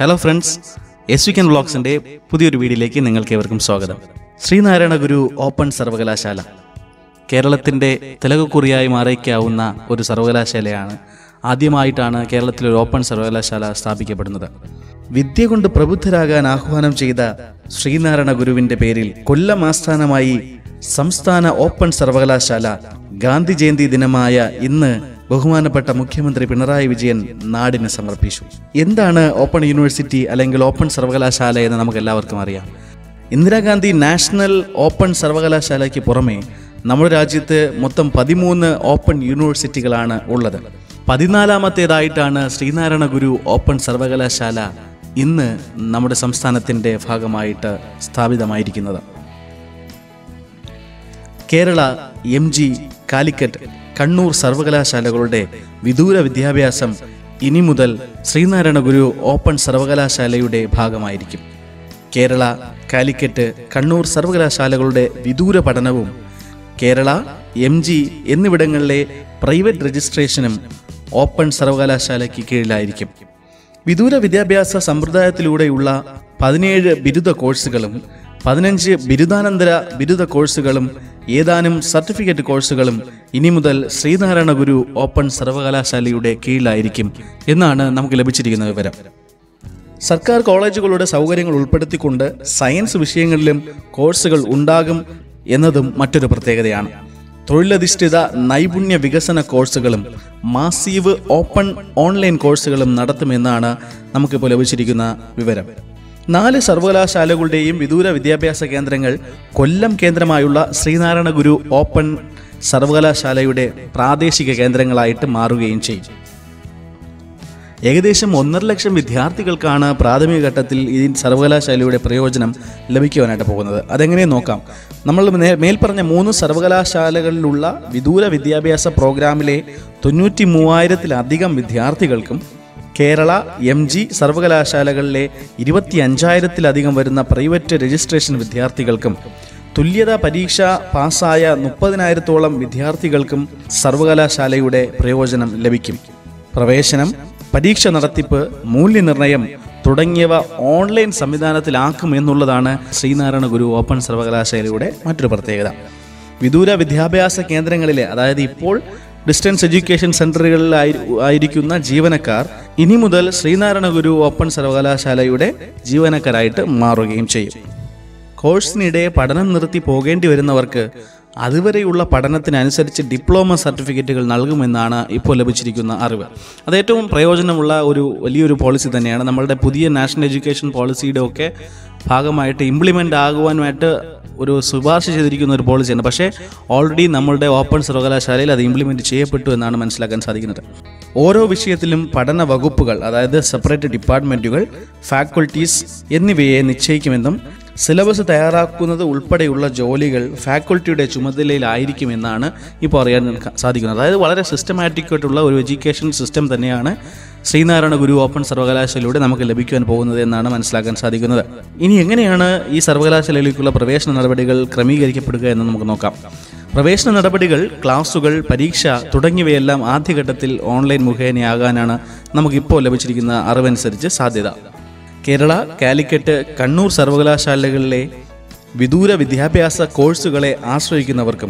hello friends S വിക്കൻ വ്ളോഗ്സിന്റെ പുതിയൊരു വീഡിയോയിലേക്ക് നിങ്ങൾക്ക് ഏവർക്കും സ്വാഗതം ശ്രീനാരായണ ഗുരു ഓപ്പൺ സർവകലാശാല കേരളത്തിന്റെ തിലകക്കുറിയായി മാറിക്കാവുന്ന ഒരു സർവകലാശാലയാണ് ആദ്യമായിട്ടാണ് കേരളത്തിൽ ഒരു ഓപ്പൺ സർവകലാശാല സ്ഥാപിക്കപ്പെടുന്നത് വിദ്യ കൊണ്ട് പ്രബുദ്ധരാകാൻ ആഹ്വാനം ചെയ്ത ശ്രീനാരായണ ഗുരുവിന്റെ പേരിൽ കൊല്ലം ആസ്ഥാനമായി സംസ്ഥാന ഓപ്പൺ സർവകലാശാല ഗാന്ധി ജയന്തി ദിനമായ ഇന്ന് ബഹുമാനപ്പെട്ട മുഖ്യമന്ത്രി പിണറായി വിജയൻ നാടിന് സമർപ്പിച്ചു എന്താണ് ഓപ്പൺ യൂണിവേഴ്സിറ്റി അല്ലെങ്കിൽ ഓപ്പൺ സർവകലാശാല എന്ന് നമുക്ക് എല്ലാവർക്കും അറിയാം ഇന്ദിരാഗാന്ധി നാഷണൽ ഓപ്പൺ സർവകലാശാലയ്ക്ക് പുറമെ നമ്മുടെ രാജ്യത്ത് മൊത്തം പതിമൂന്ന് ഓപ്പൺ യൂണിവേഴ്സിറ്റികളാണ് ഉള്ളത് പതിനാലാമത്തേതായിട്ടാണ് ശ്രീനാരായണ ഗുരു ഓപ്പൺ സർവകലാശാല ഇന്ന് നമ്മുടെ സംസ്ഥാനത്തിൻ്റെ ഭാഗമായിട്ട് സ്ഥാപിതമായിരിക്കുന്നത് കേരള എം ജി കാലിക്കറ്റ് കണ്ണൂർ സർവകലാശാലകളുടെ വിദൂര വിദ്യാഭ്യാസം ഇനി മുതൽ ശ്രീനാരായണ ഗുരു ഓപ്പൺ സർവകലാശാലയുടെ ഭാഗമായിരിക്കും കേരള കാലിക്കറ്റ് കണ്ണൂർ സർവകലാശാലകളുടെ വിദൂര പഠനവും കേരള എം ജി എന്നിവിടങ്ങളിലെ പ്രൈവറ്റ് രജിസ്ട്രേഷനും ഓപ്പൺ സർവകലാശാലയ്ക്ക് കീഴിലായിരിക്കും വിദൂര വിദ്യാഭ്യാസ സമ്പ്രദായത്തിലൂടെയുള്ള പതിനേഴ് ബിരുദ കോഴ്സുകളും പതിനഞ്ച് ബിരുദാനന്തര ബിരുദ കോഴ്സുകളും ഏതാനും സർട്ടിഫിക്കറ്റ് കോഴ്സുകളും ഇനി മുതൽ ശ്രീനാരായണ ഗുരു ഓപ്പൺ സർവകലാശാലയുടെ കീഴിലായിരിക്കും എന്നാണ് നമുക്ക് ലഭിച്ചിരിക്കുന്ന വിവരം സർക്കാർ കോളേജുകളുടെ സൗകര്യങ്ങൾ ഉൾപ്പെടുത്തിക്കൊണ്ട് സയൻസ് വിഷയങ്ങളിലും കോഴ്സുകൾ ഉണ്ടാകും എന്നതും മറ്റൊരു പ്രത്യേകതയാണ് തൊഴിലധിഷ്ഠിത നൈപുണ്യ വികസന കോഴ്സുകളും മാസീവ് ഓപ്പൺ ഓൺലൈൻ കോഴ്സുകളും നടത്തുമെന്നാണ് നമുക്കിപ്പോൾ ലഭിച്ചിരിക്കുന്ന വിവരം നാല് സർവകലാശാലകളുടെയും വിദൂര വിദ്യാഭ്യാസ കേന്ദ്രങ്ങൾ കൊല്ലം കേന്ദ്രമായുള്ള ശ്രീനാരായണ ഗുരു ഓപ്പൺ സർവകലാശാലയുടെ പ്രാദേശിക കേന്ദ്രങ്ങളായിട്ട് മാറുകയും ചെയ്യും ഏകദേശം ഒന്നര ലക്ഷം വിദ്യാർത്ഥികൾക്കാണ് പ്രാഥമിക ഘട്ടത്തിൽ ഈ സർവകലാശാലയുടെ പ്രയോജനം ലഭിക്കുവാനായിട്ട് പോകുന്നത് അതെങ്ങനെ നോക്കാം നമ്മൾ നേ- മേൽപ്പറഞ്ഞ മൂന്ന് സർവകലാശാലകളിലുള്ള വിദൂര വിദ്യാഭ്യാസ പ്രോഗ്രാമിലെ തൊണ്ണൂറ്റി മൂവായിരത്തിലധികം വിദ്യാർത്ഥികൾക്കും കേരള എം ജി സർവകലാശാലകളിലെ ഇരുപത്തി അഞ്ചായിരത്തിലധികം വരുന്ന പ്രൈവറ്റ് രജിസ്ട്രേഷൻ വിദ്യാർത്ഥികൾക്കും തുല്യതാ പരീക്ഷ പാസ്സായ മുപ്പതിനായിരത്തോളം വിദ്യാർത്ഥികൾക്കും സർവകലാശാലയുടെ പ്രയോജനം ലഭിക്കും പ്രവേശനം പരീക്ഷ നടത്തിപ്പ് മൂല്യനിർണ്ണയം തുടങ്ങിയവ ഓൺലൈൻ സംവിധാനത്തിലാക്കും എന്നുള്ളതാണ് ശ്രീനാരായണ ഗുരു ഓപ്പൺ സർവകലാശാലയുടെ മറ്റൊരു പ്രത്യേകത വിദൂര വിദ്യാഭ്യാസ കേന്ദ്രങ്ങളിലെ അതായത് ഇപ്പോൾ ഡിസ്റ്റൻസ് എഡ്യൂക്കേഷൻ സെന്ററുകളിൽ ആയി- ആയിരിക്കുന്ന ജീവനക്കാർ ഇനി മുതൽ ശ്രീനാരായണ ഗുരു ഓപ്പൺ സർവകലാശാലയുടെ ജീവനക്കാരായിട്ട് മാറുകയും ചെയ്യും കോഴ്സിനിടെ പഠനം നിർത്തി പോകേണ്ടി വരുന്നവർക്ക് അതുവരെയുള്ള പഠനത്തിനനുസരിച്ച് ഡിപ്ലോമ സർട്ടിഫിക്കറ്റുകൾ നൽകുമെന്നാണ് ഇപ്പോൾ ലഭിച്ചിരിക്കുന്ന അറിവ് അത് ഏറ്റവും പ്രയോജനമുള്ള ഒരു വലിയൊരു പോളിസി തന്നെയാണ് നമ്മളുടെ പുതിയ നാഷണൽ എഡ്യൂക്കേഷൻ പോളിസിയുടെ ഒക്കെ ഭാഗമായിട്ട് ഇംപ്ലിമെൻ്റ് ആകുവാനായിട്ട് ഒരു ശുപാർശ ചെയ്തിരിക്കുന്ന ഒരു പോളിസിയാണ് പക്ഷേ ഓൾറെഡി നമ്മളുടെ ഓപ്പൺ സർവകലാശാലയിൽ അത് ഇംപ്ലിമെൻറ്റ് ചെയ്യപ്പെട്ടു എന്നാണ് മനസ്സിലാക്കാൻ സാധിക്കുന്നത് ഓരോ വിഷയത്തിലും പഠന വകുപ്പുകൾ അതായത് സെപ്പറേറ്റ് ഡിപ്പാർട്ട്മെൻറ്റുകൾ ഫാക്കൾട്ടീസ് എന്നിവയെ നിശ്ചയിക്കുമെന്നും സിലബസ് തയ്യാറാക്കുന്നത് ഉൾപ്പെടെയുള്ള ജോലികൾ ഫാക്കൾട്ടിയുടെ ചുമതലയിലായിരിക്കുമെന്നാണ് ഇപ്പോൾ അറിയാൻ ക- സാധിക്കുന്നത് അതായത് വളരെ സിസ്റ്റമാറ്റിക് ആയിട്ടുള്ള ഒരു എഡ്യൂക്കേഷൻ സിസ്റ്റം തന്നെയാണ് ശ്രീനാരായണ ഗുരു ഓപ്പൺ സർവകലാശാലയിലൂടെ നമുക്ക് ലഭിക്കുവാൻ പോകുന്നത് എന്നാണ് മനസ്സിലാക്കാൻ സാധിക്കുന്നത് ഇനി എങ്ങനെയാണ് ഈ സർവകലാശാലയിലേക്കുള്ള പ്രവേശന നടപടികൾ ക്രമീകരിക്കപ്പെടുക എന്ന് നമുക്ക് നോക്കാം പ്രവേശന നടപടികൾ ക്ലാസുകൾ പരീക്ഷ തുടങ്ങിയവയെല്ലാം ആദ്യഘട്ടത്തിൽ ഓൺലൈൻ മുഖേനയാകാനാണ് നമുക്കിപ്പോൾ ലഭിച്ചിരിക്കുന്ന അറിവനുസരിച്ച് സാധ്യത കേരള കാലിക്കറ്റ് കണ്ണൂർ സർവകലാശാലകളിലെ വിദൂര വിദ്യാഭ്യാസ കോഴ്സുകളെ ആശ്രയിക്കുന്നവർക്കും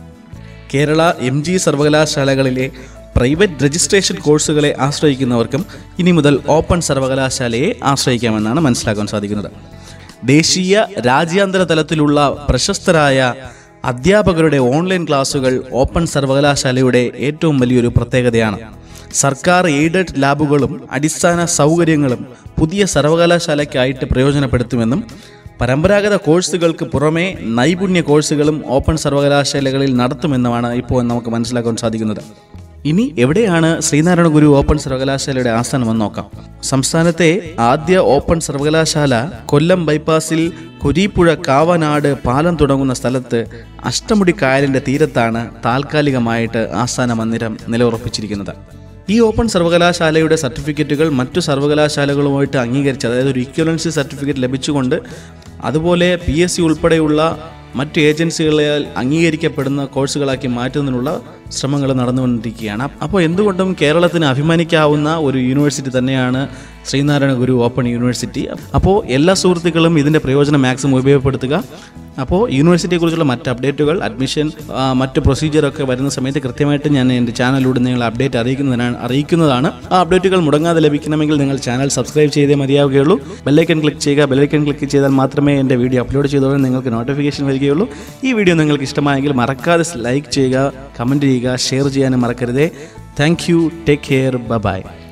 കേരള എം ജി സർവകലാശാലകളിലെ പ്രൈവറ്റ് രജിസ്ട്രേഷൻ കോഴ്സുകളെ ആശ്രയിക്കുന്നവർക്കും ഇനി മുതൽ ഓപ്പൺ സർവകലാശാലയെ ആശ്രയിക്കാമെന്നാണ് മനസ്സിലാക്കാൻ സാധിക്കുന്നത് ദേശീയ രാജ്യാന്തര തലത്തിലുള്ള പ്രശസ്തരായ അധ്യാപകരുടെ ഓൺലൈൻ ക്ലാസുകൾ ഓപ്പൺ സർവകലാശാലയുടെ ഏറ്റവും വലിയൊരു പ്രത്യേകതയാണ് സർക്കാർ എയ്ഡഡ് ലാബുകളും അടിസ്ഥാന സൗകര്യങ്ങളും പുതിയ സർവകലാശാലയ്ക്കായിട്ട് പ്രയോജനപ്പെടുത്തുമെന്നും പരമ്പരാഗത കോഴ്സുകൾക്ക് പുറമെ നൈപുണ്യ കോഴ്സുകളും ഓപ്പൺ സർവകലാശാലകളിൽ നടത്തുമെന്നുമാണ് ഇപ്പോൾ നമുക്ക് മനസ്സിലാക്കാൻ സാധിക്കുന്നത് ഇനി എവിടെയാണ് ശ്രീനാരായണ ഗുരു ഓപ്പൺ സർവകലാശാലയുടെ ആസ്ഥാനം എന്ന് നോക്കാം സംസ്ഥാനത്തെ ആദ്യ ഓപ്പൺ സർവകലാശാല കൊല്ലം ബൈപ്പാസിൽ കൊരീപ്പുഴ കാവനാട് പാലം തുടങ്ങുന്ന സ്ഥലത്ത് അഷ്ടമുടി കായലിന്റെ തീരത്താണ് താൽക്കാലികമായിട്ട് ആസ്ഥാന മന്ദിരം നിലയുറപ്പിച്ചിരിക്കുന്നത് ഈ ഓപ്പൺ സർവകലാശാലയുടെ സർട്ടിഫിക്കറ്റുകൾ മറ്റു സർവകലാശാലകളുമായിട്ട് അംഗീകരിച്ച് അതായത് ഒരു ഇക്വലൻസി സർട്ടിഫിക്കറ്റ് ലഭിച്ചുകൊണ്ട് അതുപോലെ പി എസ് സി ഉൾപ്പെടെയുള്ള മറ്റു ഏജൻസികളാൽ അംഗീകരിക്കപ്പെടുന്ന കോഴ്സുകളാക്കി മാറ്റുന്നതിനുള്ള ശ്രമങ്ങൾ നടന്നുകൊണ്ടിരിക്കുകയാണ് അപ്പോൾ എന്തുകൊണ്ടും കേരളത്തിന് അഭിമാനിക്കാവുന്ന ഒരു യൂണിവേഴ്സിറ്റി തന്നെയാണ് ശ്രീനാരായണ ഗുരു ഓപ്പൺ യൂണിവേഴ്സിറ്റി അപ്പോൾ എല്ലാ സുഹൃത്തുക്കളും ഇതിൻ്റെ പ്രയോജനം മാക്സിമം ഉപയോഗപ്പെടുത്തുക അപ്പോൾ യൂണിവേഴ്സിറ്റിയെക്കുറിച്ചുള്ള മറ്റ് അപ്ഡേറ്റുകൾ അഡ്മിഷൻ ആ, മറ്റ് പ്രൊസീജിയറൊക്കെ വരുന്ന സമയത്ത് കൃത്യമായിട്ട് ഞാൻ എൻ്റെ ചാനലിലൂടെ നിങ്ങൾ അപ്ഡേറ്റ് അറിയിക്കുന്നതിനാണ് അറിയിക്കുന്നതാണ് ആ അപ്ഡേറ്റുകൾ മുടങ്ങാതെ ലഭിക്കണമെങ്കിൽ നിങ്ങൾ ചാനൽ സബ്സ്ക്രൈബ് ചെയ്തേ മതിയാവുകയുള്ളൂ ബെല്ലൈക്കൺ ക്ലിക്ക് ചെയ്യുക ബെല്ലൈക്കൺ ക്ലിക്ക് ചെയ്താൽ മാത്രമേ എൻ്റെ വീഡിയോ അപ്ലോഡ് ചെയ്തോടെ നിങ്ങൾക്ക് നോട്ടിഫിക്കേഷൻ വരികയുള്ളൂ ഈ വീഡിയോ നിങ്ങൾക്ക് ഇഷ്ടമായെങ്കിൽ മറക്കാതെ ലൈക്ക് ചെയ്യുക കമൻറ്റ് ചെയ്യുക ഷെയർ ചെയ്യാനും മറക്കരുതേ thank you take care by